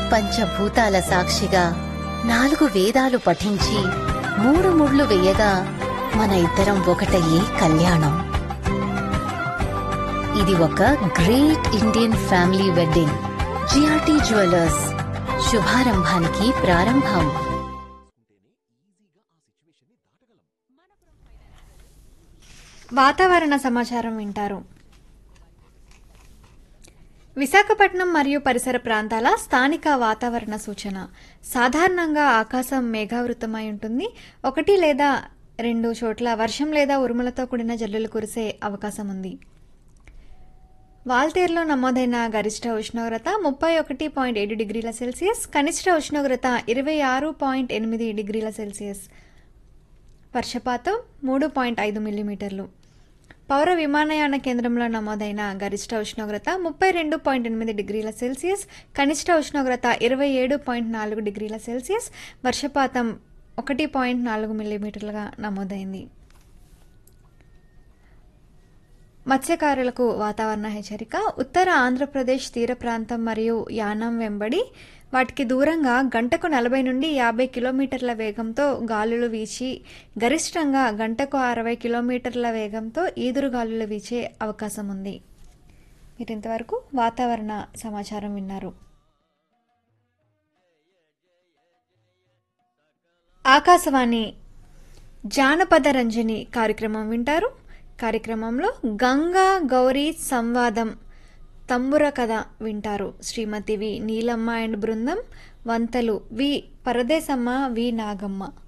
పంచభూతాల సాక్షిగా నాలుగు వేదాలు పఠించి మూడు ముళ్ళు వేయగా మన ఇద్దరం ఒకటయ్యే కళ్యాణం ఇది ఒక great Indian family wedding GRT jewellers శుభారంభానికి ప్రారంభం వాతావరణ సమాచారం వింటారు విశాఖపట్నం మరియు పరిసర ప్రాంతాల స్థానిక వాతావరణ సూచన సాధారణంగా ఆకాశం మేఘావృతమై ఉంటుంది ఒకటి లేదా రెండు చోట్ల వర్షం లేదా ఉరుములతో కూడిన జల్లులు కురిసే అవకాశం ఉంది వాల్తేరులో నమోదైన గరిష్ట ఉష్ణోగ్రత ముప్పై ఒకటి పాయింట్ ఏడు డిగ్రీల సెల్సియస్ కనిష్ట ఉష్ణోగ్రత ఇరవై ఆరు పాయింట్ ఎనిమిది డిగ్రీల సెల్సియస్ వర్షపాతం మూడు పాయింట్ ఐదు మిల్లీమీటర్లు పౌర విమానయాన కేంద్రంలో నమోదైన గరిష్ట ఉష్ణోగ్రత ముప్పై రెండు పాయింట్ ఎనిమిది డిగ్రీల సెల్సియస్ కనిష్ట ఉష్ణోగ్రత ఇరవై ఏడు పాయింట్ నాలుగు డిగ్రీల సెల్సియస్ వర్షపాతం ఒకటి పాయింట్ నాలుగు మిల్లీమీటర్లుగా నమోదైంది మత్స్యకారులకు వాతావరణ హెచ్చరిక ఉత్తర ఆంధ్రప్రదేశ్ తీర ప్రాంతం మరియు యానం వెంబడి వాటికి దూరంగా గంటకు నలభై నుండి యాభై కిలోమీటర్ల వేగంతో గాలులు వీచి గరిష్టంగా గంటకు అరవై కిలోమీటర్ల వేగంతో ఈదురు గాలులు వీచే అవకాశం ఉంది మీరు ఇంతవరకు వాతావరణ సమాచారం విన్నారు ఆకాశవాణి జానపద రంజని కార్యక్రమం వింటారు కార్యక్రమంలో గంగా గౌరీ సంవాదం తంబుర కథ వింటారు శ్రీమతి వి నీలమ్మ అండ్ బృందం వంతలు వి పరదేశమ్మ వి నాగమ్మ